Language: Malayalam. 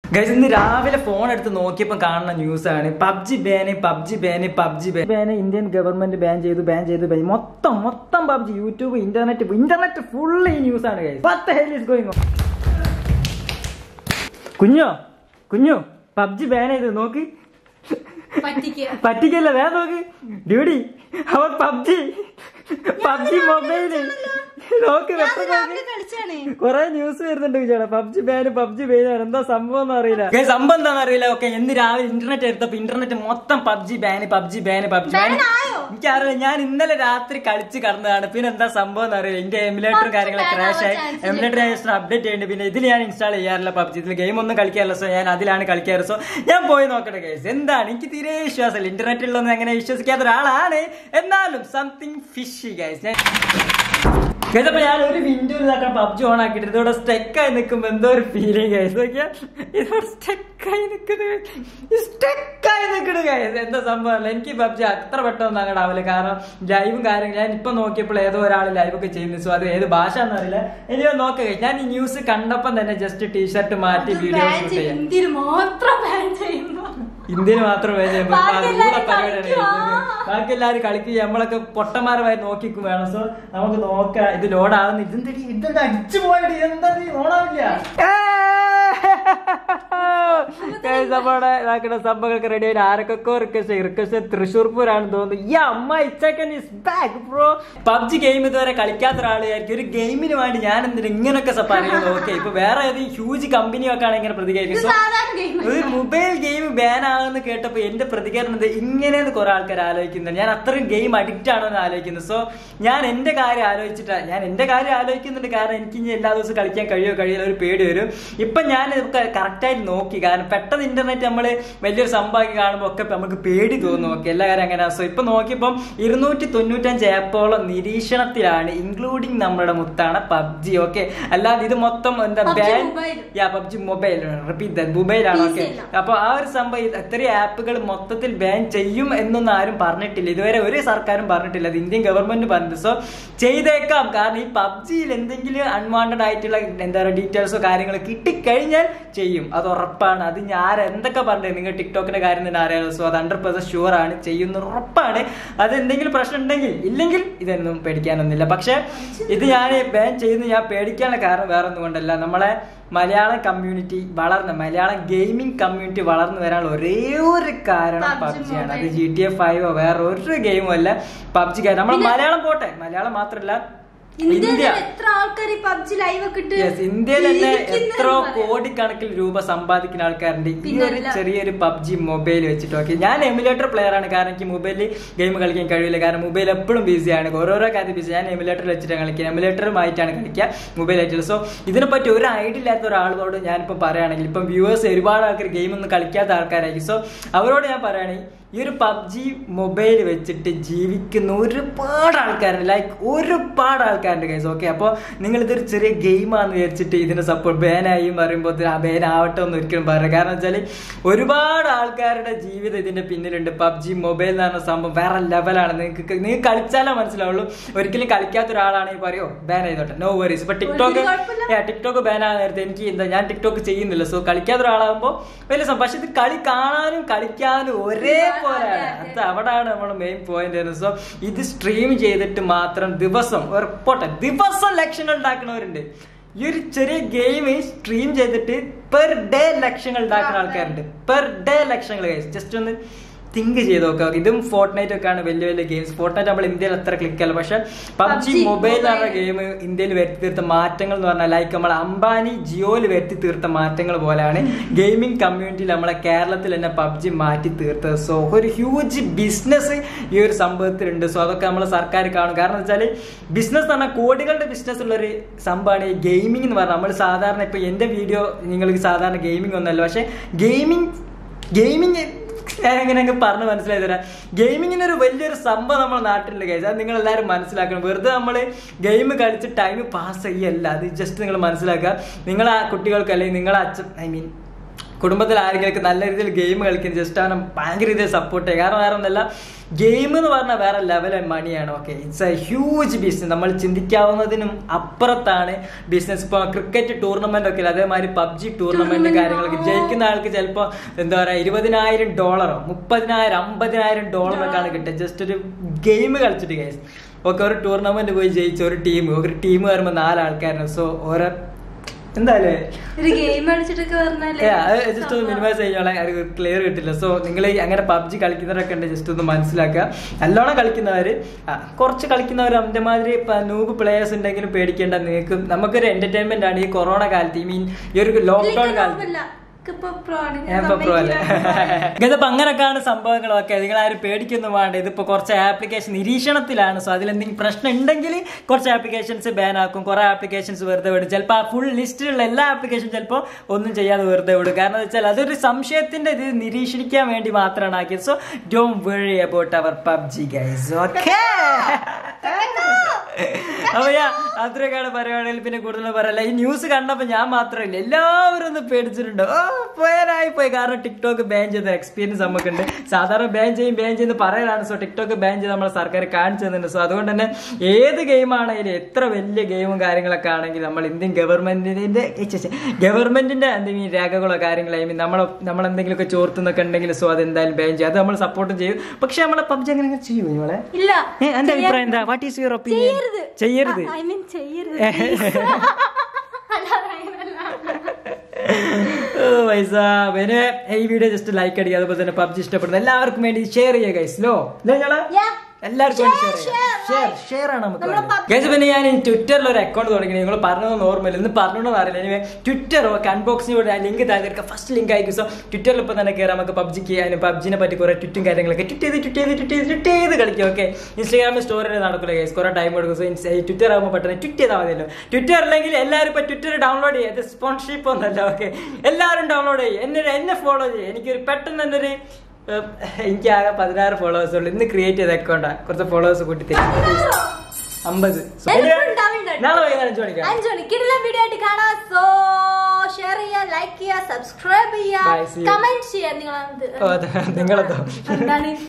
ഗൈസ് ഇന്ന് രാവിലെ ഫോൺ എടുത്ത് നോക്കിയപ്പോൾ കാണുന്ന ന്യൂസ് ആണ് PUBG ban PUBG ban PUBG ban Indian government ban ചെയ്തു ബാൻ ചെയ്തു ബാൻ മൊത്തം മൊത്തം PUBG YouTube internet internet full ഈ ന്യൂസ് ആണ് ഗൈസ് പത്ത് ഹെൽ ഇസ് ഗോയിങ് കുഞ്ഞോ കുഞ്ഞു പബ്ജി ബാൻ ചെയ്തു നോക്ക് പറ്റിക്കുക പറ്റിക്കല്ല വേറെ നോക്ക് ഡ്യൂഡി അവൻ പബ്ജി പബ്ജി മൊബൈല് നോക്ക് ഞാൻ വെപ്പം നോക്ക് രാവിലെ കളിച്ചാണ് കൊറേ ന്യൂസ് വരുന്നുണ്ട് വിചാരം പബ്ജി ബാന് പബ്ജി ബാൻ എന്താ സംഭവം എന്ന് അറിയില്ല Guys, സംഭവം എന്താണെന്ന് അറിയില്ല ഓക്കെ എന്ന് രാവിലെ ഇന്റർനെറ്റ് എടുത്തപ്പോ ഇന്റർനെറ്റ് മൊത്തം PUBG ban PUBG ban PUBG ban Ban ആയോ? എനിക്കറിയില്ല ഞാൻ ഇന്നലെ രാത്രി കളിച്ച് കടന്നതാണ് പിന്നെ എന്താ സംഭവം എന്ന് അറിയില്ല എന്റെ എമുലേറ്ററും PUBG കാര്യങ്ങളൊക്കെ ban ക്രാഷ് ആയി ആവാൻ chance എമുലേറ്റർ അപ്ഡേറ്റ് ചെയ്യുന്നുണ്ട് പിന്നെ ഇതിൽ ഞാൻ ഇൻസ്റ്റാൾ ചെയ്യാറില്ല പബ്ജി ഇതിൽ ഗെയിം ഒന്നും കളിക്കാറില്ല സോ ഞാൻ അതിലാണ് കളിക്കാറ് സോ ഞാൻ പോയി നോക്കട്ടെ ഗൈസ് എന്താണ് എനിക്ക് തീരെ വിശ്വാസമില്ല ഇന്റർനെറ്റിലൊന്നും അങ്ങനെ വിശ്വസിക്കാത്ത ഒരാളാണ് എന്നാലും സംതിങ് ഫിഷി ഗൈസ് ഞാൻ കേട്ടപ്പോ ഞാൻ ഒരു വിൻഡോ ഇതാക്കാൻ പബ്ജി ഓൺ ആക്കിയിട്ട് ഇതോടെ സ്റ്റെക്കായി നിൽക്കുമ്പോ എന്തോ ഒരു ഫീലിംഗ് ഗൈസ് നോക്കിയാ ഇതോടെ സ്റ്റെക്കായി നിൽക്കുന്നത് സ്റ്റെക്കായി നിൽക്കുന്നത് ഗൈസ് എന്താ സംഭവം അല്ല എനിക്ക് പബ്ജി അത്ര പെട്ടെന്ന് അങ്ങോട്ട് ആവില്ല കാരണം ലൈവും കാര്യങ്ങളും ഞാൻ ഇപ്പൊ നോക്കിയപ്പോൾ ഏതോ ഒരാൾ ലൈവ് ഒക്കെ ചെയ്യുന്നു സോ അത് ഏത് ഭാഷ എന്നറിയില്ല എനിയോ നോക്കുക ഞാൻ ഈ ന്യൂസ് കണ്ടപ്പം തന്നെ ജസ്റ്റ് ടീഷർട്ട് മാറ്റി വീഡിയോ ബാൻ ഷൂട്ട് ചെയ്യും ചെയ്യാം ഇന്ത്യയിൽ മാത്രം ബാൻ ചെയ്യുന്നു ഇന്ത്യയിൽ മാത്രമേ ചെയ്യുമ്പോൾ ബാക്കി എല്ലാവരും പരിപാടിയാണ് കളിക്കും. ചെയ്യുന്നത്. ബാക്കി എല്ലാവരും കളിക്കുക നമ്മളൊക്കെ പൊട്ടന്മാരുമായി നോക്കിക്കും വേണം സോ നമുക്ക് നോക്കാം ഇത് ലോഡാവുന്ന ഇതെന്തടി ഇതെന്താ അടിച്ചു പോയടി എന്താ ഓണാവില്ല നമ്മുടെ ഇതാക്കുന്ന സംഭവങ്ങളൊക്കെ റെഡി ആയിട്ട് ആരൊക്കെ റിക്വസ്റ്റ് റിക്വസ്റ്റ് തൃശ്ശൂർ പൂരാണെന്ന് തോന്നുന്നു ഈ അമ്മ ഇച്ചക്കൻ is back bro PUBG game ഇതുവരെ കളിക്കാത്ത ഒരാളായിരിക്കും ഒരു ഗെയിമിന് വേണ്ടി ഞാൻ എന്തിനാ ഇങ്ങനൊക്കെ പറയുന്നത് ഓക്കെ ഇപ്പൊ വേറെ ഏത് ഹ്യൂജ് കമ്പനിയൊക്കെ ആണ് ഇങ്ങനെ ഇത് പ്രതികരിക്കുന്നത് So, സാധാരണ ഗെയിം ഒരു മൊബൈൽ ഗെയിം ബാൻ ആകുന്ന കേട്ടപ്പോ എന്റെ പ്രതികരണം ഇത് ഇങ്ങനെയെന്ന് കുറെ ആൾക്കാർ ആലോചിക്കുന്നുണ്ട് ഞാൻ അത്രയും ഗെയിം അഡിക്റ്റ് ആണോ എന്ന് ആലോചിക്കുന്നത് സോ ഞാൻ എന്റെ കാര്യം ആലോചിച്ചിട്ടാ ഞാൻ എന്റെ കാര്യം ആലോചിക്കുന്നുണ്ട് കാരണം എനിക്ക് ഇനി എല്ലാ ദിവസവും കളിക്കാൻ കഴിയോ കഴിയില്ല ഒരു പേടി വരും ഇപ്പൊ ഞാൻ കറക്റ്റ് ആയിട്ട് നോക്കി കാരണം പെട്ടെന്ന് ഇന്റർനെറ്റ് നമ്മൾ വലിയൊരു സംഭവം കാണുമ്പോൾ ഒക്കെ നമുക്ക് പേടി തോന്നും ഒക്കെ എല്ലാ കാര്യം അങ്ങനെ സോ ഇപ്പൊ നോക്കിയപ്പം ഇരുന്നൂറ്റി തൊണ്ണൂറ്റഞ്ച് ആപ്പോളം നിരീക്ഷണത്തിലാണ് ഇൻക്ലൂഡിങ് നമ്മുടെ മുത്താണ് പബ്ജി ഓക്കെ അല്ലാതെ ഇത് മൊത്തം എന്താ PUBG ban mobile. Yeah PUBG mobile repeat മൊബൈലാണ് PC ഓക്കെ അല്ല. അപ്പൊ ആ ഒരു സംഭവം ഇത് ഇത്രയും ആപ്പുകൾ മൊത്തത്തിൽ ബാൻ ചെയ്യും എന്നൊന്നും ആരും പറഞ്ഞിട്ടില്ല ഇതുവരെ ഒരു സർക്കാരും പറഞ്ഞിട്ടില്ല അത് ഇന്ത്യൻ ഗവൺമെന്റ് പറഞ്ഞത് സോ ചെയ്തേക്കാം കാരണം ഈ പബ്ജിയിൽ എന്തെങ്കിലും അൺവാണ്ടഡ് ആയിട്ടുള്ള എന്താ പറയുക ഡീറ്റെയിൽസോ കാര്യങ്ങളോ കിട്ടിക്കഴിഞ്ഞാൽ ചെയ്യും അത് ഉറപ്പാണ് അത് ഞാൻ എന്തൊക്കെ പറഞ്ഞു നിങ്ങൾ ടിക്ടോക്കിന്റെ കാര്യം തന്നെ അറിയാലോ സോ അത് ഹൺഡ്രഡ് പെർസെന്റ് ഷുവർ ആണ് ചെയ്യുന്ന ഉറപ്പാണ് അത് എന്തെങ്കിലും പ്രശ്നം ഉണ്ടെങ്കിൽ ഇല്ലെങ്കിൽ ഇതൊന്നും പേടിക്കാനൊന്നുമില്ല പക്ഷെ ഇത് ഞാൻ ബാൻ ചെയ്യുന്ന ഞാൻ പേടിക്കാനുള്ള കാരണം വേറെ ഒന്നും കൊണ്ടല്ല നമ്മളെ മലയാളം കമ്മ്യൂണിറ്റി വളർന്ന് മലയാളം ഗെയിമിംഗ് കമ്മ്യൂണിറ്റി വളർന്നു വരാനുള്ള ഒരേ ഒരു കാരണം PUBG പബ്ജിയാണ് അത് mobile. ജി ടി എഫ് ഫൈവോ വേറെ ഒരു ഗെയിമും അല്ല പബ്ജി നമ്മൾ പിന്നെ- മലയാളം പോട്ടെ മലയാളം മാത്രല്ല ഇന്ത്യയിൽ ഇന്ത്യ എത്ര ആൾക്കാർ ഈ പബ്ജി ലൈവ് ഒക്കെ ഇട്ട് യെസ് ഇന്ത്യയിൽ തന്നെ ജീവിക്കുന്നെന്ന് എത്രയോ പറയാം. കോടിക്കണക്കിന് രൂപ സമ്പാദിക്കുന്ന ആൾക്കാരുണ്ട് ഈ പിന്നെ ഒരു അല്ല. ചെറിയൊരു പബ്ജി മൊബൈൽ വെച്ചിട്ട് ഓക്കെ ഞാൻ എമുലേറ്റർ പ്ലെയർ ആണ് കാരണം എനിക്ക് മൊബൈലിൽ ഗെയിം കളിക്കാൻ കഴിയില്ല കാരണം മൊബൈൽ എപ്പോഴും ബിസിയാണ് ഓരോരോ കാര്യം ബിസി ഞാൻ എമുലേറ്ററിൽ വെച്ചിട്ടാണ് കളിക്കുക എമുലേറ്ററുമായിട്ടാണ് കളിക്കുക മൊബൈൽ ആയിട്ട് സോ ഇതിനെപ്പറ്റി ഒരു ഐഡിയ ഇല്ലാത്ത ഒരാളോട് ഞാനിപ്പോൾ പറയുകയാണെങ്കിൽ ഇപ്പം വ്യൂവേഴ്സ് ഒരുപാട് ആൾക്കാർ ഗെയിം ഒന്നും കളിക്കാത്ത ആൾക്കാരായിരിക്കും സോ അവരോട് ഞാൻ പറയുകയാണെങ്കിൽ ഈ ഒരു പബ്ജി മൊബൈൽ വെച്ചിട്ട് ജീവിക്കുന്ന ഒരുപാട് ആൾക്കാരുണ്ട് ലൈക്ക് ഒരുപാട് ആൾക്കാരുണ്ട് ഗൈസ് ഓക്കെ അപ്പോൾ നിങ്ങൾ ഇതൊരു ചെറിയ ഗെയിമാന്ന് വിചാരിച്ചിട്ട് ഇതിനെ സപ്പോർട്ട് ബാനായി പറയുമ്പോൾ ആ ബാൻ ആവട്ടെ എന്ന് ഒരിക്കലും പറയില്ല കാരണം വെച്ചാൽ ഒരുപാട് ആൾക്കാരുടെ ജീവിതം ഇതിന്റെ പിന്നിലുണ്ട് പബ്ജി മൊബൈൽ എന്ന് പറഞ്ഞ സംഭവം വേറെ ലെവലാണ് നിങ്ങൾക്ക് നിങ്ങൾക്ക് കളിച്ചാലേ മനസ്സിലാവുള്ളൂ ഒരിക്കലും കളിക്കാത്ത ഒരാളാണെങ്കിൽ പറയോ ബാൻ ചെയ്തോട്ടെ നോ വറീസ് ഇപ്പൊ ടിക്ടോക്ക് ഒരു കുഴപ്പമില്ല. ടിക്ടോക്ക് ബാൻ ആയ നേരത്തെ എനിക്ക് എന്താ ഞാൻ ടിക്ടോക്ക് ചെയ്യുന്നില്ല സോ കളിക്കാത്ത ഒരാളാകുമ്പോൾ വലിയ സംഭവം പക്ഷെ ഇത് കളി കാണാനും കളിക്കാനും ഒരേപോലെയാണ് അത് അവിടെയാണ് നമ്മുടെ മെയിൻ പോയിന്റ് സോ ഇത് സ്ട്രീം ചെയ്തിട്ട് മാത്രം ദിവസം ഒരു പോട്ടെ ദിവസം ലക്ഷങ്ങൾ ഉണ്ടാക്കുന്നവരുണ്ട് ഈ ഒരു ചെറിയ ഗെയിം സ്ട്രീം ചെയ്തിട്ട് പെർ ഡേ ലക്ഷങ്ങൾ ഉണ്ടാക്കുന്ന ആൾക്കാരുണ്ട് പെർ ഡേ ലക്ഷങ്ങൾ ജസ്റ്റ് ഒന്ന് തിങ്ക് ചെയ്ത് നോക്കാം ഇതും ഫോർട്ട്നൈറ്റ് ഒക്കെയാണ് വലിയ വലിയ ഗെയിംസ് ഫോർട്ട്നൈറ്റ് നമ്മൾ ഇന്ത്യയിൽ അത്ര ക്ലിക്ക് അല്ല പക്ഷെ പബ്ജി PUBG മൊബൈൽ എന്ന് പറഞ്ഞ mobile. ഗെയിം ഇന്ത്യയിൽ വരുത്തി തീർത്ത മാറ്റങ്ങൾ എന്ന് പറഞ്ഞാൽ ലൈക്ക് നമ്മൾ അംബാനി ജിയോയിൽ വരുത്തി തീർത്ത മാറ്റങ്ങൾ പോലെയാണ് ഗെയിമിംഗ് കമ്മ്യൂണിറ്റിയിൽ നമ്മളെ കേരളത്തിൽ തന്നെ പബ്ജി മാറ്റി തീർത്തത് സോ ഒരു ഹ്യൂജ് ബിസിനസ് ഈ ഒരു സംഭവത്തിലുണ്ട് സോ അതൊക്കെ നമ്മൾ സർക്കാർ കാണും കാരണം വെച്ചാൽ ബിസിനസ് എന്ന് പറഞ്ഞാൽ കോടികളുടെ ബിസിനസ് ഉള്ള ഒരു സംഭവമാണ് ഈ ഗെയിമിംഗ് എന്ന് പറഞ്ഞാൽ നമ്മൾ സാധാരണ ഇപ്പൊ എന്റെ വീഡിയോ നിങ്ങൾക്ക് സാധാരണ ഗെയിമിംഗ് ഒന്നല്ല പക്ഷെ ഗെയിമിംഗ് ഗെയിമിംഗ് ഞാൻ എങ്ങനെയൊക്കെ പറഞ്ഞ് മനസ്സിലായി തരാം ഗെയിമിങ്ങിന് ഒരു വലിയൊരു സംഭവം നമ്മുടെ നാട്ടിലുണ്ട് ഗൈസ് അത് നിങ്ങൾ എല്ലാവരും മനസ്സിലാക്കണം വെറുതെ നമ്മൾ ഗെയിം കളിച്ച് ടൈം പാസ് ചെയ്യല്ല അത് ജസ്റ്റ് നിങ്ങൾ മനസ്സിലാക്കുക നിങ്ങൾ ആ കുട്ടികൾക്ക് അല്ലെങ്കിൽ നിങ്ങളെ അച്ഛൻ ഐ മീൻ കുടുംബത്തിൽ ആരെങ്കിലും നല്ല രീതിയിൽ ഗെയിം കളിക്കുന്നത് ജസ്റ്റ് അവനെ ഭയങ്കര രീതിയിൽ സപ്പോർട്ട് ചെയ്യുക കാരണം വേറെ ഒന്നല്ല ഗെയിം എന്ന് പറഞ്ഞാൽ വേറെ ലെവൽ മണിയാണ് okay it's a huge business നമ്മൾ ചിന്തിക്കാവുന്നതിനും അപ്പുറത്താണ് ബിസിനസ് ഇപ്പോൾ ക്രിക്കറ്റ് ടൂർണമെന്റ് ഒക്കെ ഇല്ലേ, അതേമാതിരി പബ്ജി ടൂർണമെന്റ് കാര്യങ്ങളൊക്കെ ജയിക്കുന്ന ആൾക്ക് ചിലപ്പോൾ എന്താ പറയുക ഇരുപതിനായിരം ഡോളറോ മുപ്പതിനായിരം അമ്പതിനായിരം ഡോളറൊക്കെയാണ് കിട്ടുക ജസ്റ്റ് ഒരു ഗെയിം കളിച്ചിട്ട് കേസ് ഓക്കെ ഒരു ടൂർണമെന്റ് പോയി ജയിച്ച ഒരു ടീം ഒരു ടീം വരുമ്പോൾ നാലാൾക്കാരാണ് സോ ഓരോ എന്തായാലും ഒരു ഗെയിം കളിച്ചിട്ടൊക്കെ പറഞ്ഞാല് ജസ്റ്റ് ഒന്ന് മിനിമൈസ് ചെയ്യാനുള്ള ക്ലിയർ കിട്ടില്ല സോ നിങ്ങൾ അങ്ങനെ പബ്ജി കളിക്കുന്നവരൊക്കെ ഉണ്ട് ജസ്റ്റ് ഒന്ന് മനസ്സിലാക്കുക നല്ലോണം കളിക്കുന്നവര് ആ, കുറച്ച് കളിക്കുന്നവർ അവന്റെ മാതിരി നൂബ് പ്ലേയേഴ്സ് ഉണ്ടെങ്കിലും പേടിക്കേണ്ട നിങ്ങൾക്ക് നമുക്കൊരു എന്റർടൈൻമെന്റ് ആണ് ഈ കൊറോണ കാലത്ത് ഈ മീൻ ഈ ഒരു ലോക്ക്ഡൌൺ കാലത്ത് ഇപ്പൊ pro ആണ്. ഞാൻ ഇപ്പൊ pro അല്ലേ? ഇതിപ്പോ അങ്ങനൊക്കെയാണ് സംഭവങ്ങളൊക്കെ നിങ്ങൾ ആരും പേടിക്കൊന്നും വേണ്ട ഇതിപ്പോ കുറച്ച് ആപ്ലിക്കേഷൻ നിരീക്ഷണത്തിലാണ് സോ അതിൽ എന്തെങ്കിലും പ്രശ്നം ഉണ്ടെങ്കിൽ കുറച്ച് ആപ്ലിക്കേഷൻസ് ബാൻ ആക്കും കുറെ ആപ്ലിക്കേഷൻസ് വെറുതെ വിടും ചിലപ്പോൾ ആ ഫുൾ ലിസ്റ്റിലുള്ള എല്ലാ ആപ്ലിക്കേഷൻ ചിലപ്പോൾ ഒന്നും ചെയ്യാതെ വെറുതെ വിടും കാരണം എന്ന് വെച്ചാൽ അതൊരു സംശയത്തിന്റെ ഇത് നിരീക്ഷിക്കാൻ വേണ്ടി മാത്രമാണ് ആക്കിയത് സോ ഡോൺ വെറി അബൌട്ട് അവർ പബ്ജി ഗൈസ് ഓക്കെ അപ്പൊ ഞാൻ അത്രയൊക്കെയാണ് പരിപാടികൾ പിന്നെ കൂടുതൽ പറയല്ല ഈ ന്യൂസ് കണ്ടപ്പോ ഞാൻ മാത്രമല്ല എല്ലാവരും ഒന്ന് പേടിച്ചിട്ടുണ്ട് ഓ പോയാനായി പോയി കാരണം ടിക്ടോക്ക് ബാൻ ചെയ്ത എക്സ്പീരിയൻസ് നമുക്കുണ്ട് സാധാരണ ബാൻ ചെയ്യും ബാൻ ചെയ്യുന്ന പറയലാണ് സോ ടിക്ടോക്ക് ബാൻ ചെയ്ത് നമ്മളെ സർക്കാർ കാണിച്ചു തന്നിട്ടുണ്ട് സോ അതുകൊണ്ട് തന്നെ ഏത് ഗെയിമാണെങ്കിലും എത്ര വലിയ ഗെയിമും കാര്യങ്ങളൊക്കെ ആണെങ്കിൽ നമ്മൾ ഇന്ത്യൻ ഗവൺമെന്റിന്റെ ഗവൺമെന്റിന്റെ എന്തെങ്കിലും രേഖകളോ കാര്യങ്ങളോ ഐ മീൻ നമ്മൾ നമ്മൾ എന്തെങ്കിലുമൊക്കെ ചോർത്തുന്നൊക്കെ ഉണ്ടെങ്കിൽ സോ അത് എന്തായാലും ബാൻ ചെയ്യും അത് നമ്മൾ സപ്പോർട്ടും ചെയ്യും പക്ഷെ നമ്മളെ പബ്ജി അങ്ങനെ ചെയ്യും നമ്മളെ ഇല്ല ഏ, എന്റെ അഭിപ്രായം എന്താ വാട്ട് ഈസ് യുവർ ഒപ്പീനിയൻ ചെയ്യരുത് ചെയ്യരുത് ഐ മീൻ ചെയ്യരുത് അല്ലാതെ അങ്ങനെയല്ല. ഓ, പൈസ പിന്നെ ഈ വീഡിയോ ജസ്റ്റ് ലൈക്ക് അടിക്കുക അതുപോലെ തന്നെ പബ്ജി ഇഷ്ടപ്പെടുന്ന എല്ലാവർക്കും വേണ്ടി ഷെയർ ചെയ്യുക ഗൈസ് ലോ ഞങ്ങള് Yeah. എല്ലാവർക്കും വേണ്ടി Share, share share, share like. Share ആണ് നമുക്ക് നമ്മളെ വേണ്ടത്. Guys, പിന്നെ ഞാൻ ട്വിറ്ററിൽ ഒരു അക്കൗണ്ട് തുടങ്ങി നിങ്ങൾ പറഞ്ഞതൊന്നും ഓർമ്മയില്ല ഇന്ന് പറഞ്ഞോന്ന് അറിയില്ല ഇനി ട്വിറ്റർ അൺബോക്സിംഗ് ലിങ്ക് താഴെ ഫസ്റ്റ് ലിങ്ക് ആയിരിക്കും സോ ട്വിറ്ററിൽ ഇപ്പൊ തന്നെ കയറാം നമുക്ക് പബ്ജിക്ക് അതിന് പബ്ജിനെ പറ്റി കുറെ ട്വിറ്റും കാര്യങ്ങളൊക്കെ ട്വിറ്റ് ചെയ്ത് ട്വിറ്റ് ചെയ്ത് ട്വിറ്റ് ചെയ്ത് ട്വിറ്റ് ചെയ്ത് കളിക്കും ഓക്കെ ഇൻസ്റ്റാഗ്രാമിൽ സ്റ്റോറി നടക്കില്ല ഗൈസ് കുറെ ടൈം എടുക്കും സോ ട്വിറ്റർ ആകുമ്പോൾ പെട്ടെന്ന് ട്വിറ്റ് ചെയ്താൽ മതിയല്ലോ ട്വിറ്റർ അല്ലെങ്കിൽ എല്ലാവരും ഇപ്പൊ ട്വിറ്റർ ഡൗൺലോഡ് ചെയ്യുക ഇത് സ്പോൺഷിപ്പ് ഒന്നല്ല ഓക്കെ എല്ലാവരും ഡൗൺലോഡ് ചെയ്യും എന്നെ എന്നെ ഫോളോ ചെയ്യും എനിക്കൊരു പെട്ടെന്ന് തന്നെ ഒരു ഏഹ്, എനിക്ക് ആകെ പതിനാറ് ഫോളോവേഴ്സ് ഉള്ളൂ ഇന്ന് ക്രിയേറ്റ് ചെയ്ത അക്കൗണ്ടാ കുറച്ച് ഫോളോവേഴ്സ് കൂട്ടി തരും അമ്പത് So, എല്ലാം ഉണ്ടാവില്ല. നാളെ വൈകുന്നേരം അഞ്ച് മണിക്കാണ് അഞ്ചു മണിക്കുള്ള വീഡിയോ ആയിട്ട് കാണാം സോ ഷെയർ ചെയ്യുക ലൈക്ക് ചെയ്യുക സബ്സ്ക്രൈബ് Bye, see ചെയ്യുക you. കമന്റ് ചെയ്യുക നിങ്ങൾ ഓ, അത് നിങ്ങളെന്തോ എന്താണ്